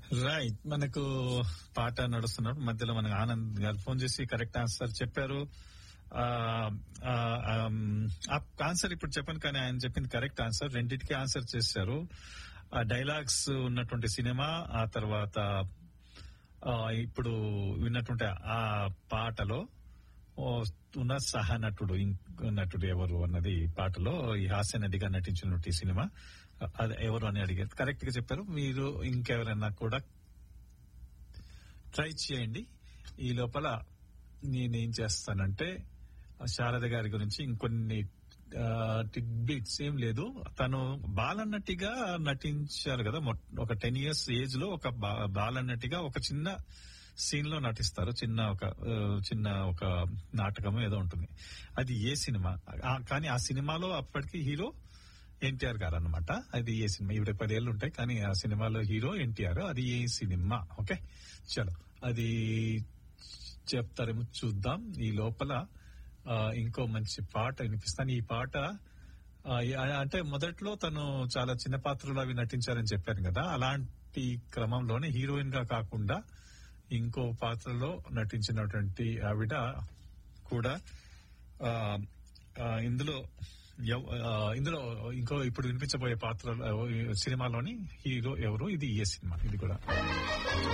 right మనకు పాట నడుస్తున్నప్పుడు మధ్యలో మనకు ఆనంద్ గారు ఫోన్ చేసి కరెక్ట్ ఆన్సర్ చెప్పారు ఆ, ఆ, ఆమ్, ఆ ఆన్సర్ ఇప్పుడు చెప్పాను కానీ ఆయన చెప్పింది కరెక్ట్ ఆన్సర్ రెండింటికి ఆన్సర్ చేశారు ఆ డైలాగ్స్ ఉన్నటువంటి సినిమా ఆ తర్వాత ఆ, ఇప్పుడు విన్నటువంటి ఆ పాటలో ఓ ఉన్న సహనటుడు ఇంక్ నటుడు ఎవరు అన్నది పాటలో ఈ హాస్య నదిగా నటించినటువంటి సినిమా అది ఎవరు అని అడిగారు కరెక్ట్ గా చెప్పారు మీరు ఇంకెవరైనా కూడా ట్రై చేయండి ఈ లోపల నేనేం చేస్తానంటే శారద గారి గురించి ఇంకొన్ని బిట్స్ ఏం లేదు తను బాలన్నటిగా నటించారు కదా మొట్- ఒక టెన్ ఇయర్స్ ఏజ్ లో ఒక బా- బాలన్నటిగా ఒక చిన్న సీన్ లో నటిస్తారు చిన్న ఒక ఆ, చిన్న ఒక నాటకం ఏదో ఉంటుంది అది ఏ సినిమా ఆ, కానీ ఆ సినిమాలో అప్పటికి హీరో ఎన్టీఆర్ గారు అనమాట అది ఏ సినిమా ఇవి పదేళ్ళు ఉంటాయి కానీ ఆ సినిమాలో హీరో ఎన్టీఆర్ అది ఏ సినిమా ఓకే చలో అది చెప్తారేమో చూద్దాం ఈ లోపల ఆ, ఇంకో మంచి పాట వినిపిస్తాను ఈ పాట ఆ, ఈ- అంటే మొదట్లో తను చాలా చిన్న పాత్రలు అవి నటించారని చెప్పాను కదా అలాంటి క్రమంలోనే హీరోయిన్ గా కాకుండా ఇంకో పాత్రలో నటించినటువంటి ఆవిడ కూడా ఆ, ఆ, ఇందులో ఎవ- ఆ, ఇందులో ఇంకో ఇప్పుడు వినిపించబోయే పాత్ర సినిమాలోని హీరో ఎవరు ఇది ఏ సినిమా ఇది కూడా